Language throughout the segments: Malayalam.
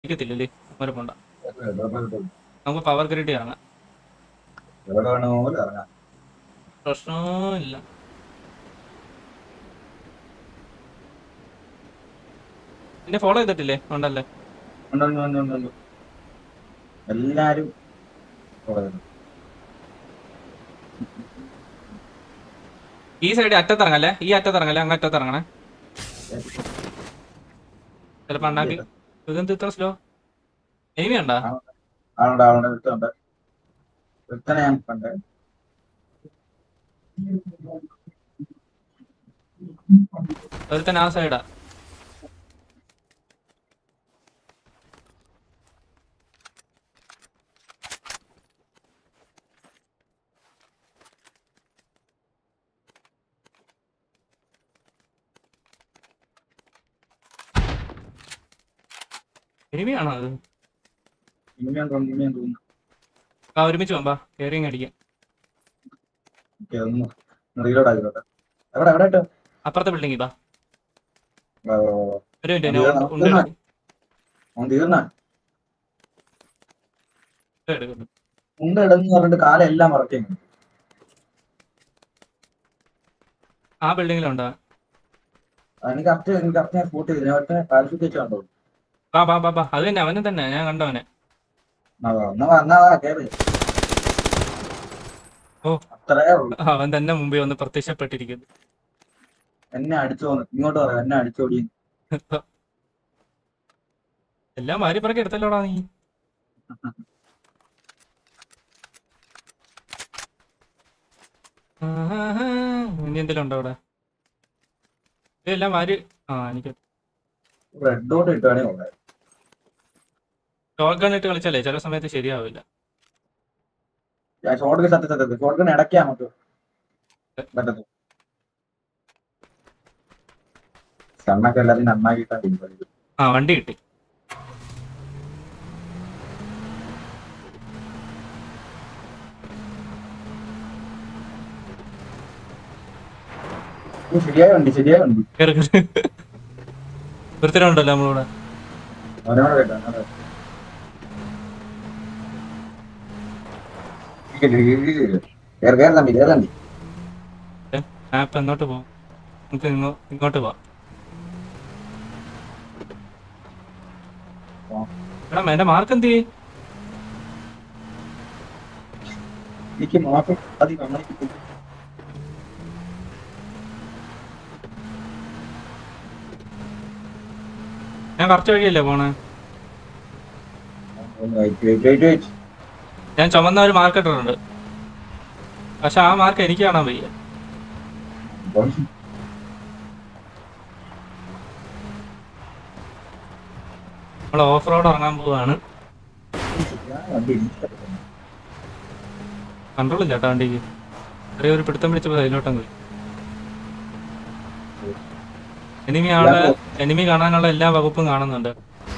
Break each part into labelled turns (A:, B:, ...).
A: ഇരിക്കത്തില്ലല്ലേ ഒരു പോണ്ട
B: എവിടെ
A: നമുക്ക് പവർ ഗ്രിഡ് ഇറങ്ങാം
B: വേണമെങ്കിലും ഇറങ്ങാം
A: പ്രശ്നമില്ല എന്നെ ഫോളോ ചെയ്തിട്ടില്ലേ ഉണ്ടല്ലേ
B: ഉണ്ട്, ഉണ്ട്, ഉണ്ട്, ഉണ്ട്, ഉണ്ട്. എല്ലാരും പറയുന്നു.
A: ഈ സൈഡ് അറ്റത്തിറങ്ങല്ലേ ഈ അറ്റത്തിറങ്ങല്ലേ അങ്ങ് അറ്റത്തിറങ്ങണേ ചിലപ്പോ ഉണ്ടാക്കി ഇതെന്ത് ഇത്ര സ്ലോ എനിമി ഉണ്ടോ
B: ആളുണ്ട് ആളുണ്ട് ഒരുത്തനുണ്ട് ഒരുത്തനെ ഞാൻ കണ്ട്
A: ഒരുത്തൻ ആ സൈഡാ എനിമിയാണോ അത്
B: ഇനിയും തോന്നുന്നു ഇനിയും തോന്നുന്നു
A: ആ ഒരുമിച്ച് പോകാം കയറിയും അടിക്കാം
B: ഓക്കേ, ഒന്ന് റീലോഡ് ആക്കിക്കോട്ടെ എവിടെ എവിടെ ഇട്ടോ
A: അപ്പുറത്തെ ബിൽഡിംഗ് ഇതാ
B: വാ, വാ, വാ, വാ.
A: ഒരു മിനിറ്റ്
B: അത്
A: ഞാൻ ഉണ്ട്
B: തീർന്നാ? അവൻ തീർന്ന
A: എടുക്കുന്നു
B: ഉണ്ട് ഇടന്ന് പറഞ്ഞിട്ട് കാലെല്ലാം മറക്കുന്നു
A: ആ ബിൽഡിങ്ങിലുണ്ടോ
B: എനിക്ക് കറക്റ്റ് എനിക്ക് കറക്റ്റ് ഞാൻ സ്പോട്ട് ചെയ്തു ഞാൻ ഒറ്റ കാലിഫിക്ക് വെച്ച് കണ്ടോ
A: ബാ ബാ ബാ ബാ അത് തന്നെ അവനെ തന്നെ ഞാൻ കണ്ടവനെ
B: എന്നാ വാ, എന്നാ വാ, എന്നാ വാ, കേറ്
A: ഓ.
B: അത്രേ ഉള്ളൂ
A: അവൻ തന്നെ മുമ്പേ ഒന്ന് പ്രത്യക്ഷപ്പെട്ടിരിക്കുന്നു
B: എന്നെ അടിച്ചു പോന്നു ഇങ്ങോട്ട് പറയാം എന്നെ അടിച്ചോടി
A: എല്ലാം മാറി പറക്കി എടുത്തല്ലോടാ നീ ആഹാ, ഇനി എന്തെങ്കിലും ഉണ്ടോ അവിടെ ഇതെല്ലാം മാറി ആ എനിക്ക്
B: റെഡ് ഡോട്ട് ഇട്ടാണേ ഉള്ളത്
A: ഷോർട്ട് ഗൺ ഇട്ട് കളിച്ചാലേ ചില സമയത്ത് ശരിയാവില്ല
B: ഞാൻ ഷോർട്ട് സത്യം സത്യം ഷോർട്ട് ഗൺ ഇടയ്ക്കാ നമുക്ക് പറ്റത്തു കണ്ണൊക്കെ എല്ലാരും നന്നാക്കിയിട്ടാണ്
A: ആ വണ്ടി കിട്ടി
B: ശരിയായ വണ്ടി ശരിയായ വണ്ടി
A: കയറി കയറി ഒരുത്തരുണ്ടല്ലോ നമ്മളിവിടെ
B: അവനോട് കേട്ടോ അവനോട്. കേറ്, കേറ്, കേറ്. കേറ്, കേറ് തമ്പി കേറ് തമ്പി
A: മാപ്പ് എന്നോട്ട് പോവാം നമുക്ക് ഇങ്ങോ- ഇങ്ങോട്ട് പോവാം
B: പോവാം.
A: എടാ എന്റെ മാർക്ക് എന്ത് ചെയ്യും
B: എനിക്ക് മാപ്പ് മതി നന്നായി
A: ഞാൻ കറക്റ്റ് വഴിയല്ലേ പോണേ
B: വെയിറ്റ് വെയിറ്റ് വെയിറ്റ് വെയിറ്റ്
A: ഞാൻ ചുമന്ന ഒരു മാർക്ക് ഇട്ടിട്ടുണ്ട് പക്ഷെ ആ മാർക്ക് എനിക്ക് കാണാൻ വയ്യ നമ്മൾ ഓഫ് റോഡ് ഇറങ്ങാൻ പോവാണ്
B: വണ്ടി ഇഷ്ടപ്പെട്ടു
A: കൺട്രോൾ ഇല്ല കേട്ടോ വണ്ടിക്ക് ചെറിയ ഒരു പിടുത്തം പിടിച്ചപ്പോൾ അതിലോട്ടം പോയി എനിമി ആളെ എനിമി കാണാനുള്ള എല്ലാ വകുപ്പും കാണുന്നുണ്ട്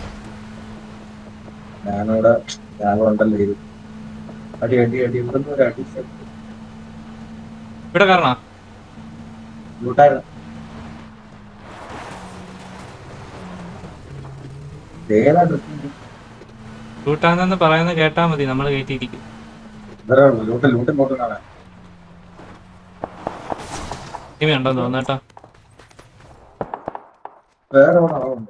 B: ഞാനിവിടെ ഞാനിവിടെ ഉണ്ടല്ലോ ഇത് അടി അടി അടി ഇവിടെ നിന്ന് ഒരു അടി
A: ഇവിടെ കാരണ
B: ലൂട്ടായിരുന്നു ഏതാ ഡ്രസ്
A: കൂട്ടാന്നെന്ന് പറയുന്നത് കേട്ടാ മതി നമ്മൾ കയറ്റിയിരിക്കും
B: ഇവരെ ലൂട്ട് ലൂട്ടും പോട്ടും കാണാൻ
A: എനിമി ഉണ്ടോ തോന്നേട്ടാ
B: വേറെ എവിടെ ആളുണ്ട്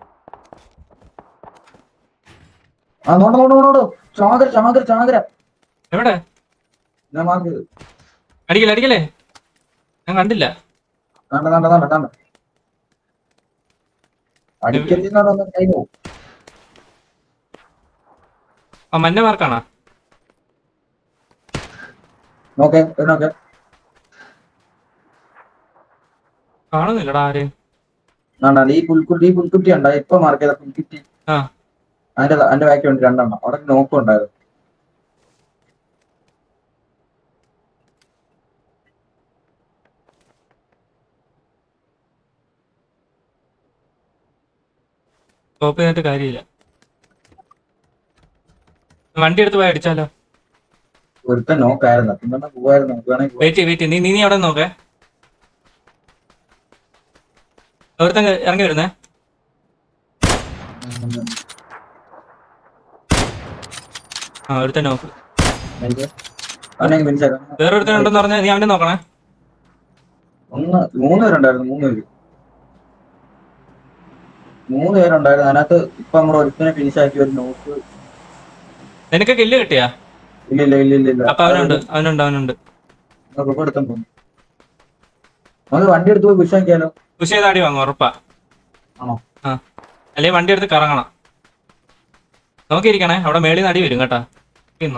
B: ആ നോണ്ട നോണ്ട നോണ്ടോ ചാകര ചാകര ചാകര
A: എവിടെ
B: ഞാൻ മാർക്ക് ചെയ്ത്
A: അടിക്കല്ലേ അടിക്കല്ലേ ഞാൻ കണ്ടില്ല
B: കണ്ട കണ്ട കണ്ട കണ്ട അടിക്കലിന്ന് കഴിഞ്ഞു
A: ആ മഞ്ഞ മാർക്കാണോ
B: നോക്കേ നോക്കേ
A: കാണുന്നില്ലടാ ആരെയും
B: വേണ്ട ഈ പുൽക്കുട്ടി ഈ പുൽക്കുട്ടി ഉണ്ടാ ഇപ്പൊ മാർക്ക് ചെയ്ത പുൽക്കുട്ടി
A: ആ.
B: അതിന്റെ അതിന്റെ ബാക്കി ഉണ്ട് രണ്ടെണ്ണം അവിടെ നോക്കുണ്ടായിരുന്നു
A: സ്റ്റോപ്പ് ചെയ്തിട്ട് കാര്യമില്ല വണ്ടി എടുത്ത് പോയി അടിച്ചാലോ
B: ഒരുത്തൻ നോക്കായിരുന്നു പിന്നെ പോവായിരുന്നു നമുക്ക് വേണമെങ്കിൽ
A: വെയിറ്റ് വെയിറ്റ് നീ നീ നീ അവിടെ നോക്കേ ഒരുത്തൻ ഇറങ്ങി വരുന്നേ ആ ഒരുത്തൻ നോക്ക്
B: അവനെ മനസ്സിലാക്കാം
A: വേറെ ഒരുത്തൻ ഉണ്ടെന്ന് പറഞ്ഞാൽ നീ അവനെ നോക്കണേ
B: ഒന്ന് മൂന്ന് പേരുണ്ടായിരുന്നു മൂന്ന് പേര് മൂന്ന് പേരുണ്ടായിരുന്നു അതിനകത്ത് ഇപ്പൊ നമ്മൾ ഒരുത്തിനെ ഫിനിഷ് ആക്കി ഒരു നോക്ക്
A: നിനക്ക് കില്ല് കിട്ടിയാ
B: ഇല്ല ഇല്ല ഇല്ല ഇല്ല ഇല്ല
A: അപ്പൊ അവനുണ്ട് അവനുണ്ട് അവനുണ്ട്
B: നമുക്ക് എടുത്താൻ തോന്നുന്നു നമുക്ക് വണ്ടി എടുത്ത് പോയി പുഷ് ആക്കിയാലോ
A: പുഷ് ചെയ്താടി വാങ്ങും ഉറപ്പാ
B: ആണോ?
A: ആ അല്ലെങ്കിൽ വണ്ടി എടുത്ത് കറങ്ങണം നോക്കിയിരിക്കണേ അവിടെ മേളിൽ നിന്ന് അടി വരും കേട്ടാ ഇന്നോ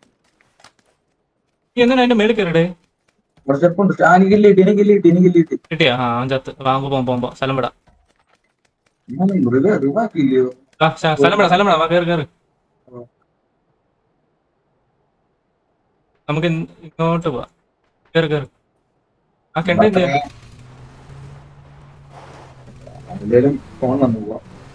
A: നീ എന്തിനാ അതിന്റെ മേളിൽ കയറിടേ
B: ഇവിടെ സ്റ്റെപ്പ് ഉണ്ട് ആ എനിക്ക് കിട്ടി എനിക്ക് കിട്ടി എനിക്ക് കിട്ടി
A: കിട്ടിയാ ആ അവൻ ചത്ത് വാങ്ങു പോകുമ്പോ പോകുമ്പോ സ്ഥലം വിടാം
B: റിവാക്കില്ലയോ
A: ആ, ശ- സ്ഥലം വിടാം സ്ഥലം വിടാം വാ കയറി കയറി നമുക്ക് ഇന്ന് ഇങ്ങോട്ട് പോവാം കയറി കയറി ആ കെണ്ട എന്ത് ചെയ്യാ?
B: അതിലേലും ഫോൺ വന്നു പോവാ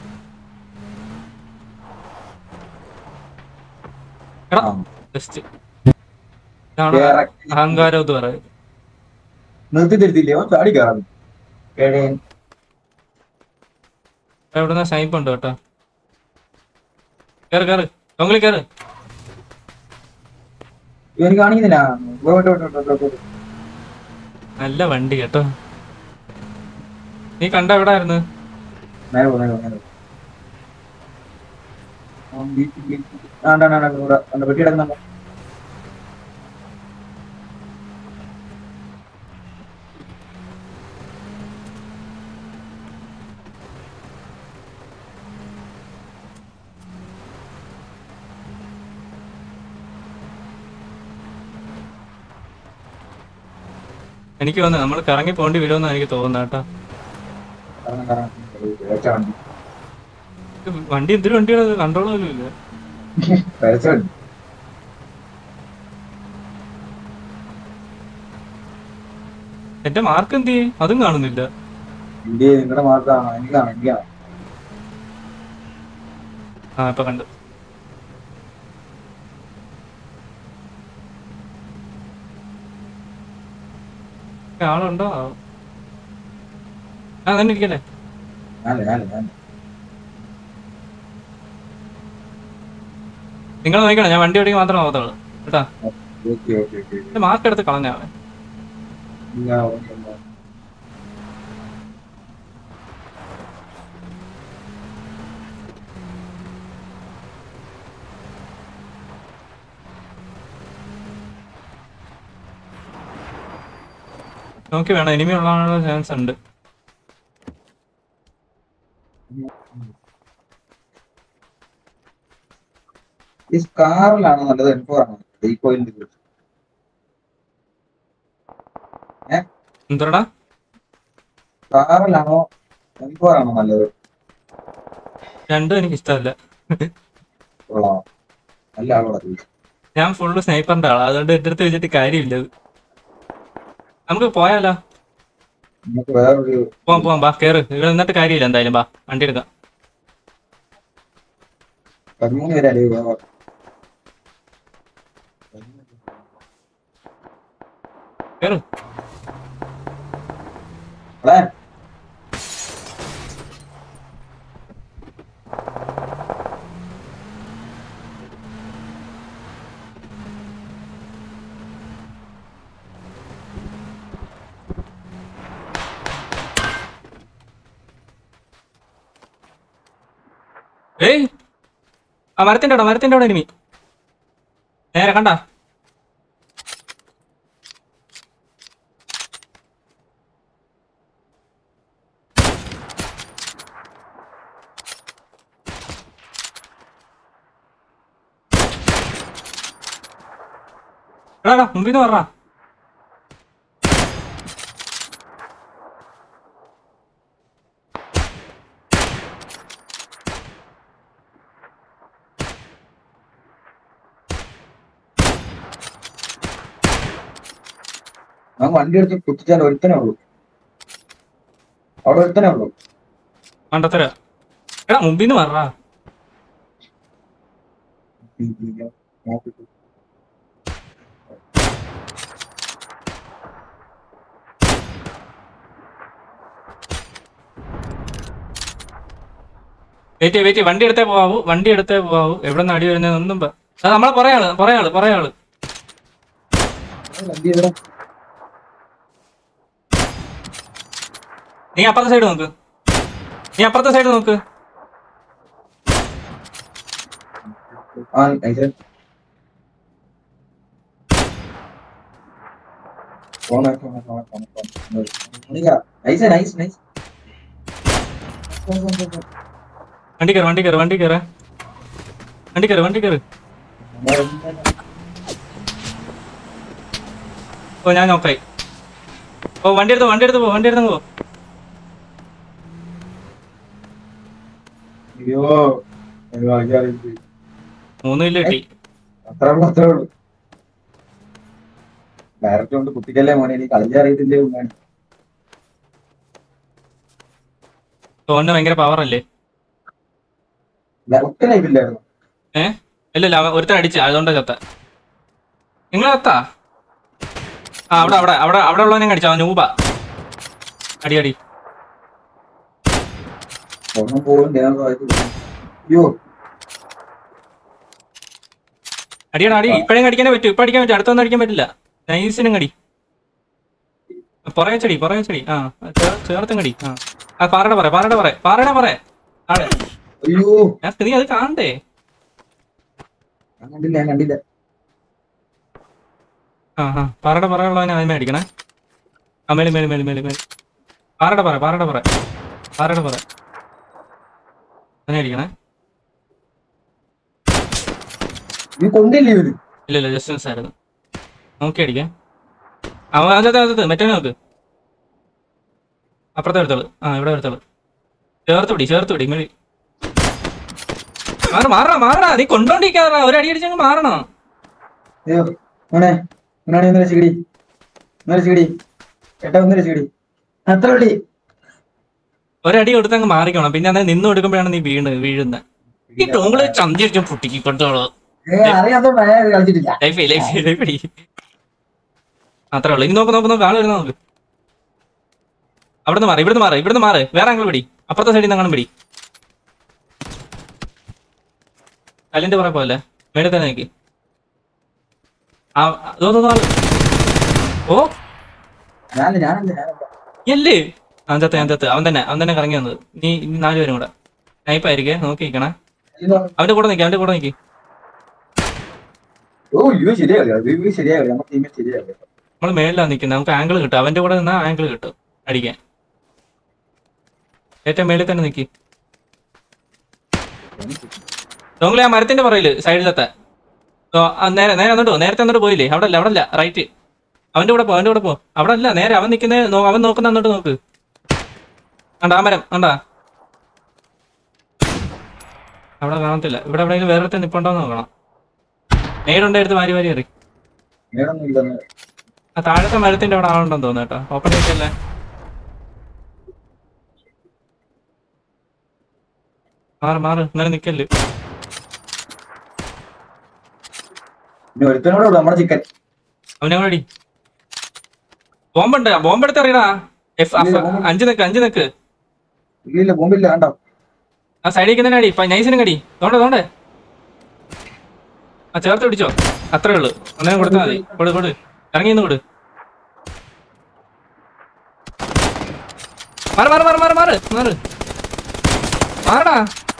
A: എടാ.
B: ആ,
A: ജസ്റ്റ് ഇതാണ്
B: കേറാ.
A: അഹങ്കാരം എന്ന് പറയുന്നത്
B: നിർത്തി തരുത്തില്ലേ അവൻ ചാടി കയറാൻ കേഴയൻ
A: എവിടുന്ന സ്നൈപ്പ് ഉണ്ട് കേട്ടോ കയറി കയറി ടോങ്കിളി കയറി
B: ഇവന് കാണിക്കുന്നില്ല പോട്ടെ, പോട്ടെ, പോട്ടെ, പോട്ടെ, പോട്ടെ.
A: നല്ല വണ്ടി കേട്ടോ നീ കണ്ട എവിടെ ആയിരുന്നു
B: നേരെ പോ, നേരെ പോ, നേരെ പോ. അവൻ വീട്ടിൽ വീട്ടിൽ- ആ, ഉണ്ട്, ഉണ്ട്, ഉണ്ട്, ഇവിടെ ഉണ്ട്, പെട്ടി കിടക്കുന്നുണ്ട്
A: എനിക്ക് തോന്നുന്നു നമ്മൾ കറങ്ങി പോണ്ടി വരുമെന്നാണ് എനിക്ക് തോന്നുന്നത് കേട്ടോ
B: കറങ്ങാം, കറങ്ങാം. പേരച്ച വണ്ടി
A: ഇത് വണ്ടി എന്തൊരു വണ്ടിയാണ് കൺട്രോൾ പോലും ഇല്ല
B: പേരച്ച വണ്ടി
A: എന്റെ മാർക്ക് എന്ത് ചെയ്യും അതും കാണുന്നില്ല
B: ഇന്ത്യ നിങ്ങളുടെ മാർക്കാണ് എനിക്കാണ് എനിക്കാണ്
A: ആ ഇപ്പൊ കണ്ടു ആളുണ്ടോ ആ തന്നെ ഇരിക്കല്ലേ
B: ഞാനല്ല ഞാനല്ല ഞാൻ
A: നിങ്ങൾ നോക്കണം ഞാൻ വണ്ടി ഓടിക്കാൻ മാത്രമേ നോക്കത്തുള്ളൂ കേട്ടാ
B: ഓക്കെ ഓക്കെ ഓക്കെ
A: എന്റെ മാർക്ക് എടുത്ത് കളഞ്ഞാവേ
B: ഞാൻ ഉറങ്ങില്ല.
A: നോക്കി വേണം എനിമി ഉള്ളാനുള്ള ചാൻസ് ഉണ്ട്
B: ഈ സ്കാറിലാണോ നല്ലത് എം ഫോർ ആണോ ഡീകോയിലിന്റെ കുറിച്ച്
A: എന്തോടാ
B: സ്കാറിലാണോ എം ഫോർ ആണോ നല്ലത്
A: രണ്ടും എനിക്ക് ഇഷ്ടമല്ല
B: കൊള്ളാം നല്ല ആളോടാ ചോദിച്ചത്
A: ഞാൻ ഫുള്ള് സ്നൈപ്പറിന്റെ ആളാ അതുകൊണ്ട് എന്റെ അടുത്ത് വെച്ചിട്ട് കാര്യമില്ല ഇത്. നമുക്ക് പോയാലോ
B: നമുക്ക് വേറൊരു
A: പോവാം പോവാം ബാ കേറ് ഇവിടെ നിന്നിട്ട് കാര്യമില്ല എന്തായാലും ബാ വണ്ടി എടുക്കാം
B: പതിമൂന്ന് പേരല്ലേ വേറെ
A: കേറ്
B: അതെ
A: ഏയ് ആ മരത്തിന്റെ അവിടെ മരത്തിന്റെ അവിടെ എനിമി നേരെ കണ്ട എടാ മുമ്പിൽ നിന്ന് പറഞ്ഞ
B: നമുക്ക് വണ്ടി എടുത്ത് കുത്തിച്ചാൽ ഒരുത്തനേ ഉള്ളൂ അവിടെ ഒരുത്തനേ ഉള്ളൂ
A: മണ്ടത്തര എടാ മുമ്പിൽ നിന്ന് പറഞ്ഞ
B: നോക്കിട്ട്
A: വെയിറ്റ് വെയിറ്റ് വണ്ടി എടുത്തേ പോവാവൂ വണ്ടി എടുത്തേ പോവാവൂ എവിടെ നിന്ന് അടി വരുന്നതെന്നൊന്നും പ- അത് നമ്മളെ പുറേ ആള് പുറേ ആള് പുറേ ആള്
B: വണ്ടി എവിടെ
A: നീ അപ്പുറത്തെ സൈഡ് നോക്ക് നീ അപ്പുറത്തെ സൈഡ് നോക്ക്
B: ആ നൈസ് പോണ പോണ പോണ പോണ പോണ നൈസ് നൈസ് നൈസ്
A: വണ്ടി കയറ് വണ്ടി കയറ് വണ്ടി കയറ് വണ്ടി കയറ് വണ്ടി കയറ് ഓ ഞാൻ നോക്കായി ഓ വണ്ടി എടുത്തോ വണ്ടി എടുത്ത് പോ വണ്ടി എടുത്ത് പോ
B: അയ്യോ അയ്യോ അയ്യോ
A: മൂന്ന് കിലോ കിട്ടി
B: അത്രേ ഉള്ളൂ അത്രേ ഉള്ളൂ ഡയറക്റ്റ് കൊണ്ട് കുട്ടിക്കല്ലേ മോനെ നീ കളിക്കാൻ അറിയത്തില്ലേ മോനെ
A: തോന്നിന് ഭയങ്കര പവർ അല്ലേ
B: ഇല്ല, ഒറ്റ ലൈഫില്ലായിരുന്നു
A: ഇല്ല ഇല്ല അവൻ ഒരുത്തൻ അടിച്ച് അതുകൊണ്ടാ ചത്ത നിങ്ങൾ ചത്താ ആ അവിടെ അവിടെ അവിടെ അവിടെ ഉള്ളവനെ കടിച്ചു അവൻ നൂബ അടി അടി
B: ഒന്നും പോലും ദേഹം അയ്യോ
A: അടിയടാ അടി ഇപ്പഴേ കടിക്കാനേ പറ്റൂ ഇപ്പൊ അടിക്കാൻ പറ്റും അടുത്തൊന്നും അടിക്കാൻ പറ്റില്ല നൈസിനും കടി പുറകെ ചെടി പുറകെ ചെടി ആ ചേർ- ചേർത്തും കടി ആ ആ പാറയുടെ പറ പാറയുടെ പറ പാറയുടെ പറ ആടെ
B: അയ്യോ
A: ഞാൻ നീ അത് കാണണ്ടേ
B: ഞാൻ കണ്ടില്ല ഞാൻ കണ്ടില്ല
A: ആ ആ പാറയുടെ പറയുള്ളവനെ അതിനെ അടിക്കണേ ആ മേളി മേളി മേളി മേളി മേളി പാറയുടെ പറ പാറയുടെ പറ പാറയുടെ പറ അതിനെ അടിക്കണേ
B: നീ കൊണ്ടില്ലേ ഇവര്
A: ഇല്ല ഇല്ല ജസ്റ്റ് മിസ് ആയിരുന്നു നോക്കി അടിക്കാം അവൻ അതത് അതത് മറ്റേ നോക്ക് അപ്പുറത്തെ എടുത്തോളൂ ആ ഇവിടെ എടുത്തോളൂ ചേർത്ത് പിടി ചേർത്ത് പിടി മേളി മാറ മാറണ മാറണ നീ കൊണ്ടോണ്ടിരിക്കാറ ഒരടി അടിച്ചങ്ങ് മാറണോ
B: അയ്യോ മോനെ മോനാണി ഒന്നര ചികിടി ഒന്നര ചികിടി ഏട്ടാ ഒന്നര ചികിടി അത്ര വിളി
A: ഒരടി കൊടുത്തങ്ങ് മാറിക്കണം പിന്നെ അന്നേരം നിന്ന് കൊടുക്കുമ്പോഴാണ് നീ വീണ് വീഴുന്നത് ഈ ടോങ്ങള് ചന്തി അടിച്ച് പൊട്ടിക്ക് കൊണ്ടോളൂ
B: ഏ അറിയാത്തോണ്ടാ ഞാൻ ഇത് കളിച്ചിട്ടില്ല
A: ലൈഫ് ലൈഫ് ലൈഫ് പിടി അത്രേ ഉള്ളൂ ഇനി നോക്ക് നോക്ക് നോക്ക് ആള് വരുന്ന നോക്ക് അവിടുന്ന് മാറി ഇവിടുന്ന് മാറി ഇവിടുന്ന് മാറി വേറെ ആംഗിൾ പിടി അപ്പുറത്തെ സൈഡിൽ നിന്ന് അങ്ങനെ പിടി കല്ലിന്റെ പുറകെ പോലെ മേളിൽ തന്നെ നിൽക്കി ആ ദോ, ദോ, ദോ, ആള്. ഓ
B: ഞാനല്ല ഞാനല്ല ഞാനല്ല
A: എല്ലേ അവൻ ചത്ത് ഞാൻ ചത്ത് അവൻ തന്നെ അവൻ തന്നെ കറങ്ങി വന്നത് നീ ഇനി നാലുപേരും കൂടെ നൈപ്പായിരിക്കേ നോക്കി നിൽക്കണേ
B: ഇതോ.
A: അവന്റെ കൂടെ നിൽക്കി അവന്റെ കൂടെ നിൽക്കി
B: ഓ ഇവ ശരിയാവില്ല ഇവ ശരിയാവില്ല നമ്മുടെ ടീമിൽ ശരിയാവില്ല
A: നമ്മൾ മേളിലാണ് നിൽക്കുന്നത് നമുക്ക് ആംഗിൾ കിട്ടും അവന്റെ കൂടെ നിന്നാൽ ആംഗിൾ കിട്ടും അടിക്കാൻ ഏറ്റവും മേളിൽ തന്നെ നിൽക്കി നോങ്ങളെ ആ മരത്തിന്റെ പുറയില് സൈഡിലത്തെ ഓ, ആ, നേരെ നേരെ അങ്ങോട്ട് പോ നേരത്തെ അങ്ങോട്ട് പോയില്ലേ അവിടെ അല്ല അവിടെ അല്ല റൈറ്റ് അവന്റെ കൂടെ പോ അവന്റെ കൂടെ പോ അവിടെ അല്ല നേരെ അവൻ നിൽക്കുന്ന അവൻ നോക്കുന്ന അങ്ങോട്ട് നോക്ക് കണ്ടാ ആ മരം കണ്ടാ അവിടെ കാണത്തില്ല ഇവിടെ എവിടെയെങ്കിലും വേറെ നിപ്പുണ്ടോ എന്ന് നോക്കണം നേടുണ്ടോ എടുത്ത് വാരി വാരി എറി
B: നേരൊന്നും ഇല്ലെന്ന്
A: ആ താഴത്തെ മരത്തിന്റെ അവിടെ ആളുണ്ടെന്ന് തോന്നുന്നു കേട്ടോ ഓപ്പൺ ചെയ്തല്ലേ മാറ് മാറ് ഇന്നലെ നിക്കല്ല്
B: ഇനി ഒരുത്തനോടെ ഉള്ളു നമ്മുടെ ചിക്കൻ
A: അവനെ കൂടി ബോംബുണ്ട് ബോംബ് എടുത്ത് എറിയടാ എഫ്
B: ഇല്ല, bomb-
A: അഞ്ച് നിക്ക് അഞ്ച് നിക്ക്
B: ഇല്ല ബോംബില്ല കണ്ടോ
A: ആ സൈഡിൽ തന്നെ അടി നൈസിനും കടി തോണ്ടേ തോണ്ടേ ആ ചേർത്ത് പിടിച്ചോ അത്രേ ഉള്ളു ഒന്നേ കൊടുത്താൽ മതി കൊടു കൊടു ഇറങ്ങി നിന്ന് കൊടു മാറ് മാറ് മാറ് മാറ് മാറ് മാറ് മാറടാ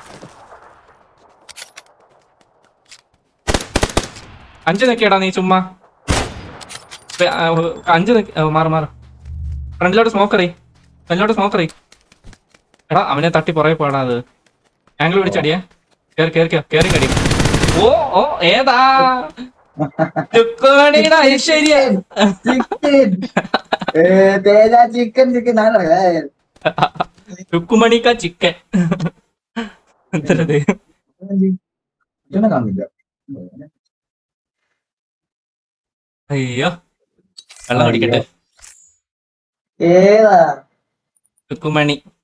A: അഞ്ച് നിക്കടാ നീ ചുമ്മാ പെ- ആ, ഉ, അഞ്ച് നിക്ക് ആ, മാറ് മാറ് ഫ്രണ്ടിലോട്ട് സ്മോക്ക് എറി ഫ്രണ്ടിലോട്ട് സ്മോക്ക് എറി എടാ അവനെ തട്ടി പുറകെ പോടാ അത് ആംഗിൾ പിടിച്ചടിയേ കേറി കേറി കേറി കേറി കടി ഓ ഓ ഏതാ രുക്മിണിയുടെ Aishwarya
B: chicken Teja chicken chicken ഞാനറിയാം
A: രുക്കുമണിക്ക ചിക്കൻ എന്തരത്
B: ചിക്കനെ കാണുന്നില്ല
A: അയ്യോ വെള്ളം കുടിക്കട്ടെ
B: ഏതാ
A: രുക്കുമണി